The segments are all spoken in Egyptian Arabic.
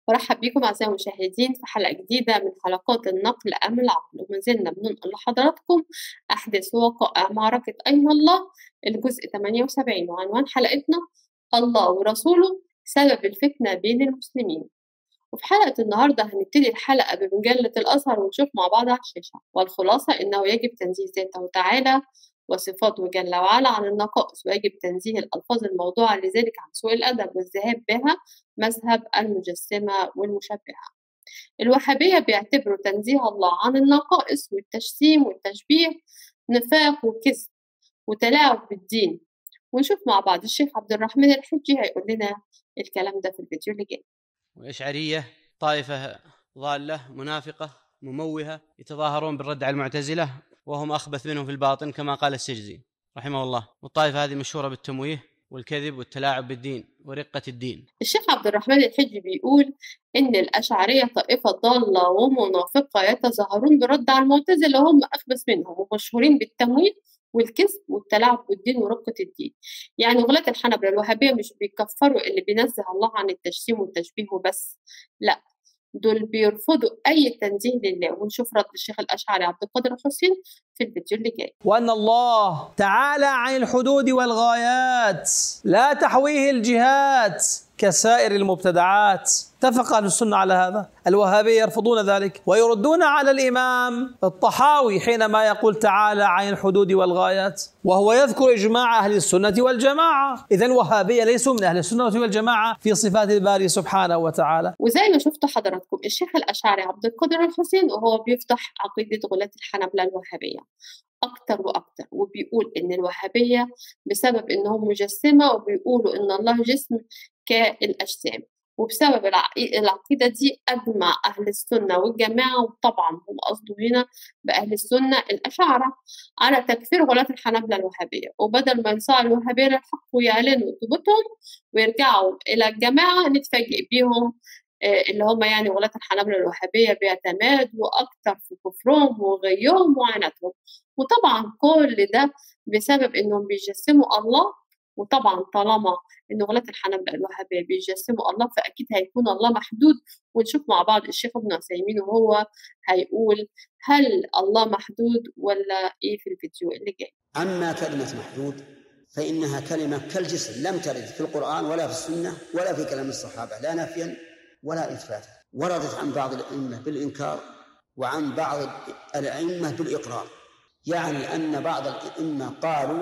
برحب بيكم أعزائي المشاهدين في حلقة جديدة من حلقات النقل أم العقل وما زلنا بننقل لحضراتكم أحداث ووقائع معركة أين الله الجزء 78 وعنوان حلقتنا الله ورسوله سبب الفتنة بين المسلمين وفي حلقة النهاردة هنبتدي الحلقة بمجلة الأزهر ونشوف مع بعض على الشاشة والخلاصة إنه يجب تنزيه ذاته تعالى وصفاته جل وعلا عن النقائص ويجب تنزيه الألفاظ الموضوعة لذلك عن سوء الأدب والذهاب بها مذهب المجسمة والمشبهة الوهابية بيعتبروا تنزيه الله عن النقائص والتجسيم والتشبيه نفاق وكذب وتلاعب بالدين ونشوف مع بعض الشيخ عبد الرحمن الحجي هيقول لنا الكلام ده في الفيديو اللي جاي والإشعرية طائفة ضالة منافقة مموهة يتظاهرون بالرد على المعتزلة وهم أخبث منهم في الباطن كما قال السجزي رحمه الله والطائفة هذه مشهورة بالتمويه والكذب والتلاعب بالدين ورقة الدين الشيخ عبد الرحمن الحجي بيقول إن الأشعرية طائفة ضالة ومنافقة يتظاهرون برد على المعتزلة وهم أخبث منهم ومشهورين بالتمويه والكذب والتلاعب بالدين ورقة الدين يعني غلاة الحنبلة الوهابية مش بيكفروا اللي بينزه الله عن التجسيم والتشبيه وبس لا دول بيرفضوا أي تنزيه لله ونشوف رد الشيخ الأشعري عبد القادر الحسين في الفيديو اللي جاي وأن الله تعالى عن الحدود والغايات لا تحويه الجهات كسائر المبتدعات اتفق اهل السنه على هذا الوهابيه يرفضون ذلك ويردون على الامام الطحاوي حينما يقول تعالى عن الحدود والغايات وهو يذكر اجماع اهل السنه والجماعه اذا الوهابيه ليسوا من اهل السنه والجماعه في صفات الباري سبحانه وتعالى وزي ما شفتوا حضراتكم الشيخ الأشعري عبد القادر الحسين وهو بيفضح عقيدة غلاة الحنبلة الوهابية أكتر وأكتر وبيقول إن الوهابية بسبب إنهم مجسمة وبيقولوا إن الله جسم كالأجسام وبسبب العقيدة دي أجمع أهل السنة والجماعة وطبعا هم قصده هنا بأهل السنة الأشاعرة على تكفير غلاة الحنبلة الوهابية وبدل ما ينصاع الوهابية للحق ويعلنوا ثبوتهم ويرجعوا إلى الجماعة نتفاجئ بيهم اللي هم يعني غلاة الحنابلة الوهابية بيعتمدوا أكتر في كفرهم وغيهم وعنتهم وطبعا كل ده بسبب إنهم بيجسموا الله وطبعا طالما إن غلاة الحنابلة الوهابية بيجسموا الله فأكيد هيكون الله محدود ونشوف مع بعض الشيخ ابن عثيمين وهو هيقول هل الله محدود ولا إيه في الفيديو اللي جاي أما كلمة محدود فإنها كلمة كالجسم لم ترد في القرآن ولا في السنة ولا في كلام الصحابة لا نفيا ولا إثباتا وردت عن بعض الأئمة بالإنكار وعن بعض الأئمة بالإقرار يعني أن بعض الأئمة قالوا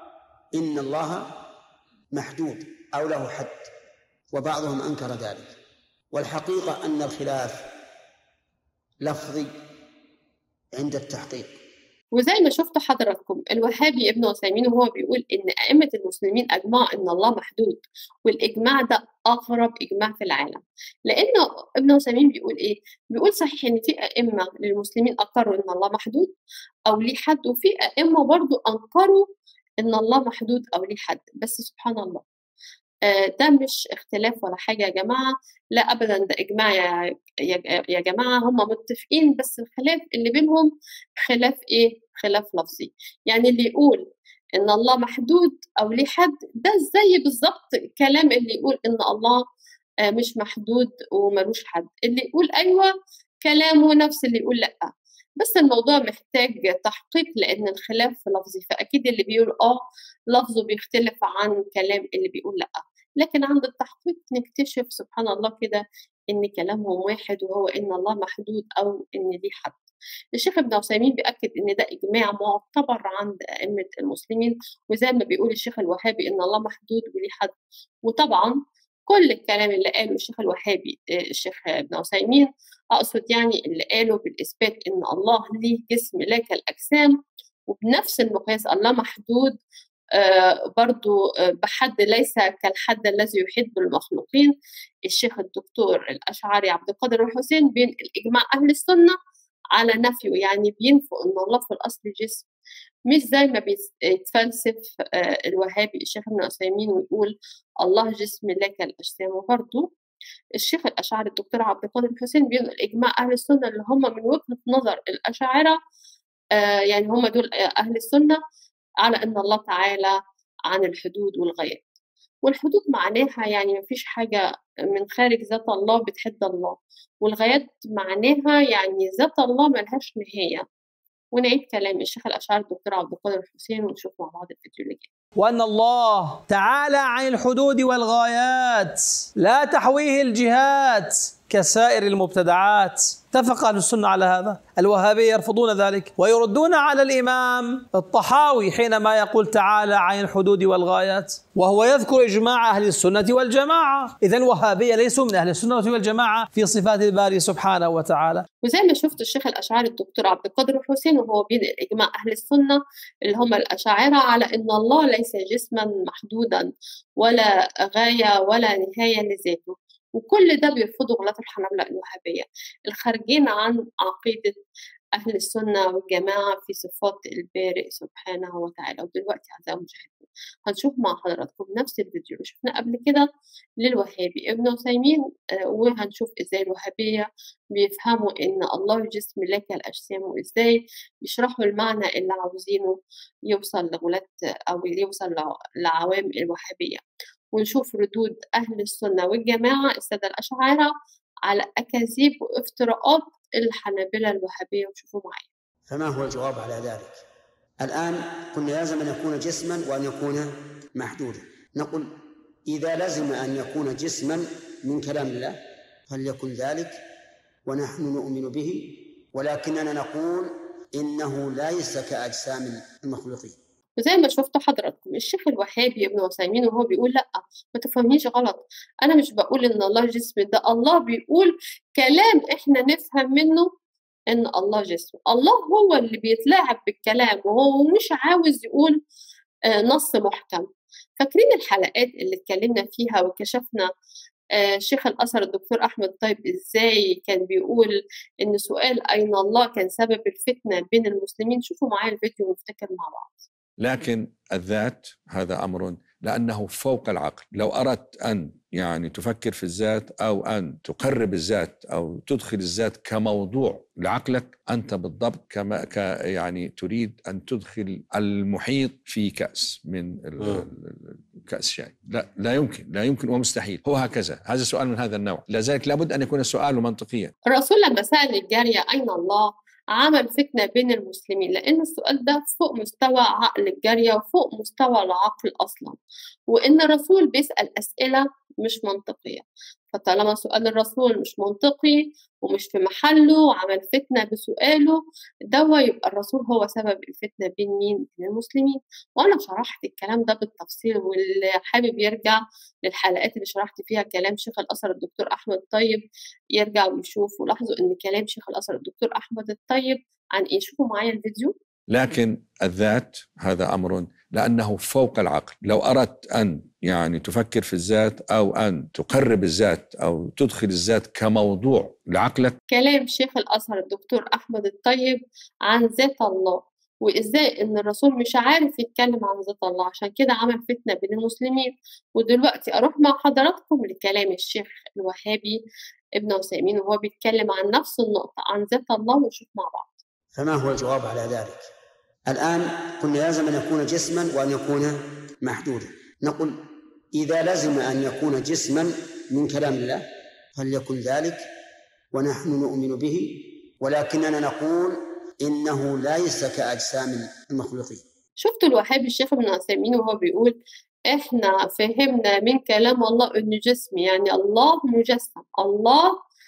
إن الله محدود أو له حد وبعضهم أنكر ذلك والحقيقة أن الخلاف لفظي عند التحقيق وزي ما شفتوا حضراتكم الوهابي ابن عثيمين وهو بيقول ان ائمه المسلمين اجمعوا ان الله محدود والاجماع ده اغرب اجماع في العالم لانه ابن عثيمين بيقول ايه بيقول صحيح ان في ائمه للمسلمين اقروا ان الله محدود او ليه حد وفي ائمه برضو انكروا ان الله محدود او ليه حد بس سبحان الله ده مش اختلاف ولا حاجة يا جماعة لا أبدا ده إجماع يا, يا, يا جماعة هم متفقين بس الخلاف اللي بينهم خلاف إيه؟ خلاف لفظي يعني اللي يقول إن الله محدود أو ليه حد ده زي بالظبط كلام اللي يقول إن الله مش محدود وملوش حد اللي يقول أيوة كلامه نفس اللي يقول لأ بس الموضوع محتاج تحقيق لأن الخلاف لفظي فأكيد اللي بيقول آه لفظه بيختلف عن كلام اللي بيقول لأ لكن عند التحقيق نكتشف سبحان الله كده إن كلامهم واحد وهو إن الله محدود أو إن ليه حد الشيخ ابن عثيمين بيأكد إن ده إجماع معتبر عند أئمة المسلمين وزي ما بيقول الشيخ الوهابي إن الله محدود وليه حد وطبعا كل الكلام اللي قاله الشيخ الوهابي الشيخ ابن عثيمين أقصد يعني اللي قاله بالإثبات إن الله ليه جسم لا كالأجسام وبنفس المقياس الله محدود آه برضو آه بحد ليس كالحد الذي يحيط بالمخلوقين الشيخ الدكتور الأشعري عبد القادر الحسين بينقل إجماع أهل السنة على نفيه يعني بينفوا إن الله في الأصل جسم مش زي ما بيتفلسف آه الوهابي الشيخ ابن عثيمين ويقول الله جسم لا كالأجسام وبرضو الشيخ الأشعري الدكتور عبد القادر الحسين بينقل إجماع أهل السنة اللي هم من وجهة نظر الأشاعرة يعني هم دول أهل السنة على أن الله تعالى عن الحدود والغايات والحدود معناها يعني مفيش حاجة من خارج ذات الله بتحد الله والغايات معناها يعني ذات الله ملهاش نهاية ونعيد كلام الشيخ الأشعري الدكتور عبد القادر الحسين ونشوف مع بعض الفيديو اللي جاي وأن الله تعالى عن الحدود والغايات لا تحويه الجهات كسائر المبتدعات اتفق أهل السنة على هذا الوهابية يرفضون ذلك ويردون على الإمام الطحاوي حينما يقول تعالى عن الحدود والغايات وهو يذكر إجماع أهل السنة والجماعة إذا الوهابية ليسوا من أهل السنة والجماعة في صفات الباري سبحانه وتعالى وزي ما شفت الشيخ الأشعري الدكتور عبد القادر الحسين وهو بينقل إجماع أهل السنة اللي هم الأشاعرة على أن الله ليس جسما محدودا ولا غاية ولا نهاية لذاته وكل ده بيرفضوا غلاة الحنابلة الوهابية الخارجين عن عقيدة أهل السنة والجماعة في صفات البارئ سبحانه وتعالى ودلوقتي أعزائي المشاهدين هنشوف مع حضراتكم نفس الفيديو اللي شفناه قبل كده للوهابي ابن عثيمين آه، وهنشوف ازاي الوهابية بيفهموا إن الله جسم لا كالأجسام وازاي بيشرحوا المعنى اللي عاوزينه يوصل لغلاة أو يوصل لع- لعوام الوهابية ونشوف ردود أهل السنة والجماعة السادة الأشاعرة على أكاذيب وافتراءات الحنابلة الوهابية وشوفوا معايا فما هو الجواب على ذلك الآن قلنا لازم أن يكون جسما وأن يكون محدودا نقول إذا لزم أن يكون جسما من كلام الله فليكن ذلك ونحن نؤمن به ولكننا نقول إنه ليس كأجسام المخلوقين وزي ما شفتوا حضراتكم الشيخ الوهابي ابن عثيمين وهو بيقول لا ما تفهمنيش غلط انا مش بقول ان الله جسم ده الله بيقول كلام احنا نفهم منه ان الله جسم الله هو اللي بيتلاعب بالكلام وهو مش عاوز يقول آه، نص محكم فاكرين الحلقات اللي اتكلمنا فيها وكشفنا آه، شيخ الأزهر الدكتور أحمد طيب إزاي كان بيقول إن سؤال أين الله كان سبب الفتنة بين المسلمين شوفوا معايا الفيديو ونفتكر مع بعض لكن الذات هذا امر لانه فوق العقل لو اردت ان يعني تفكر في الذات او ان تقرب الذات او تدخل الذات كموضوع لعقلك انت بالضبط كما ك يعني تريد ان تدخل المحيط في كاس من ال- مم. ال- كاس شاي لا لا يمكن لا يمكن ومستحيل هو هكذا هذا سؤال من هذا النوع لذلك لابد ان يكون السؤال منطقيا الرسول لما سأل الجارية أين الله عمل فتنة بين المسلمين لأن السؤال ده فوق مستوى عقل الجارية وفوق مستوى العقل أصلا وإن الرسول بيسأل أسئلة مش منطقية فطالما سؤال الرسول مش منطقي ومش في محله وعمل فتنة بسؤاله دوا يبقى الرسول هو سبب الفتنة بين مين؟ بين المسلمين وأنا شرحت الكلام ده بالتفصيل واللي حابب يرجع للحلقات اللي شرحت فيها كلام شيخ الأزهر الدكتور أحمد طيب يرجع ويشوف ولاحظوا ان كلام شيخ الازهر الدكتور احمد الطيب عن ايه شوفوا معايا الفيديو لكن الذات هذا امر لانه فوق العقل لو اردت ان يعني تفكر في الذات او ان تقرب الذات او تدخل الذات كموضوع لعقلك كلام شيخ الازهر الدكتور احمد الطيب عن ذات الله وازاي ان الرسول مش عارف يتكلم عن ذات الله عشان كده عمل فتنه بين المسلمين ودلوقتي اروح مع حضراتكم لكلام الشيخ الوهابي ابن عثيمين وهو بيتكلم عن نفس النقطه عن ذات الله ونشوف مع بعض فما هو الجواب على ذلك الآن قلنا لازم أن يكون جسما وأن يكون محدودا نقول إذا لزم أن يكون جسما من كلام الله فليكن ذلك ونحن نؤمن به ولكننا نقول إنه ليس كأجسام المخلوقين شفتوا الوهابي الشيخ ابن عثيمين وهو بيقول احنا فهمنا من كلام الله انه جسم يعني الله مجسم الله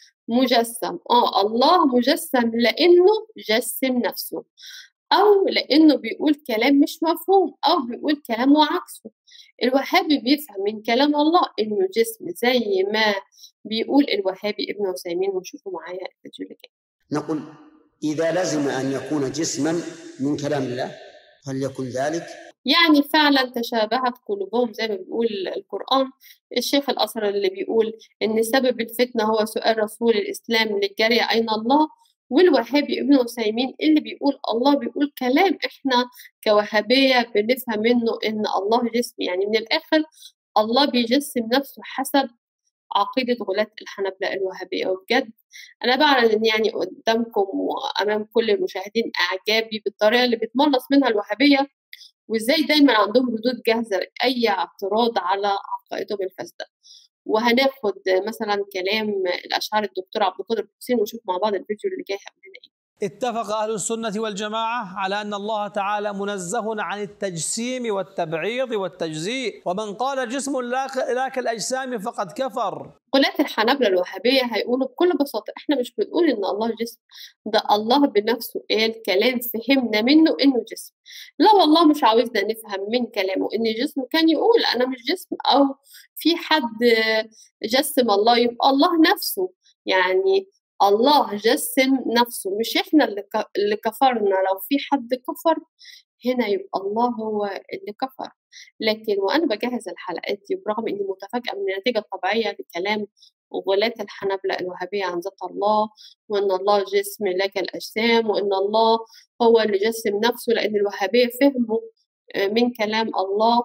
مجسم اه الله مجسم لانه جسم نفسه او لانه بيقول كلام مش مفهوم او بيقول كلام وعكسه الوهابي بيفهم من كلام الله انه جسم زي ما بيقول الوهابي ابن عثيمين وشوفوا معايا الفيديو اللي جاي نقول إذا لزم أن يكون جسما من كلام الله فليكن ذلك يعني فعلا تشابهت قلوبهم زي ما بيقول القرآن الشيخ الأزهر اللي بيقول إن سبب الفتنة هو سؤال رسول الإسلام للجارية أين الله والوهابي ابن عثيمين اللي بيقول الله بيقول كلام إحنا كوهابية بنفهم منه إن الله جسم يعني من الآخر الله بيجسم نفسه حسب عقيدة غلاة الحنابلة الوهابية وبجد أنا بعلن يعني قدامكم وأمام كل المشاهدين إعجابي بالطريقة اللي بتملص منها الوهابية وإزاي دايما عندهم ردود جاهزة لأي اعتراض على عقائدهم الفاسدة وهناخد مثلا كلام الأشعار الدكتور عبد القادر حسين ونشوف مع بعض الفيديو اللي جاي هيقول لنا إيه اتفق أهل السنة والجماعة على أن الله تعالى منزه عن التجسيم والتبعيض والتجزيء ومن قال جسم لا كالأجسام فقد كفر قلات الحنابلة الوهابية هيقولوا بكل بساطة احنا مش بنقول ان الله جسم ده الله بنفسه قال كلام فهمنا منه انه جسم لا والله مش عاوزنا نفهم من كلامه ان جسم كان يقول انا مش جسم او في حد جسم الله يبقى الله نفسه يعني الله جسم نفسه مش احنا اللي اللي كفرنا لو في حد كفر هنا يبقى الله هو اللي كفر لكن وانا بجهز الحلقات دي برغم اني متفاجئه من النتيجه الطبيعيه لكلام غلاة الحنابلة الوهابية عن ذات الله وأن الله جسم لا كالأجسام وأن الله هو اللي جسم نفسه لأن الوهابية فهموا من كلام الله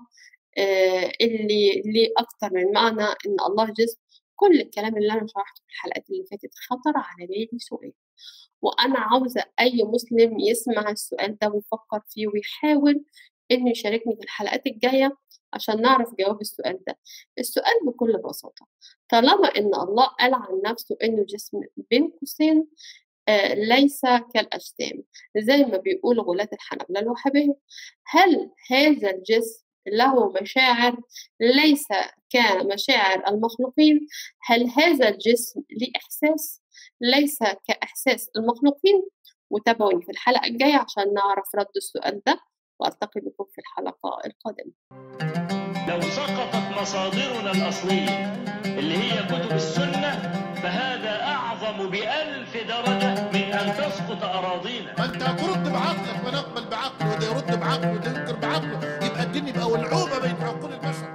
اللي ليه أكتر من معنى أن الله جسم كل الكلام اللي أنا شرحته في الحلقات اللي فاتت خطر على بالي سؤال وأنا عاوزة أي مسلم يسمع السؤال ده ويفكر فيه ويحاول إنه يشاركني في الحلقات الجاية عشان نعرف جواب السؤال ده السؤال بكل بساطة طالما إن الله قال عن نفسه إنه جسم بين قوسين آه ليس كالأجسام زي ما بيقول غلاة الحنابلة الوهابية هل هذا الجسم له مشاعر ليس كمشاعر المخلوقين هل هذا الجسم له إحساس ليس كإحساس المخلوقين وتابعوني في الحلقة الجاية عشان نعرف رد السؤال ده وألتقي بكم في الحلقة القادمة لو سقطت مصادرنا الأصلية اللي هي كتب السنة فهذا أعظم بألف درجة من أن تسقط أراضينا ما أنت هترد بعقلك ونقبل بعقله وده يرد بعقله وده ينكر بعقله يبقى الدين يبقى ولعوبة بين عقول البشر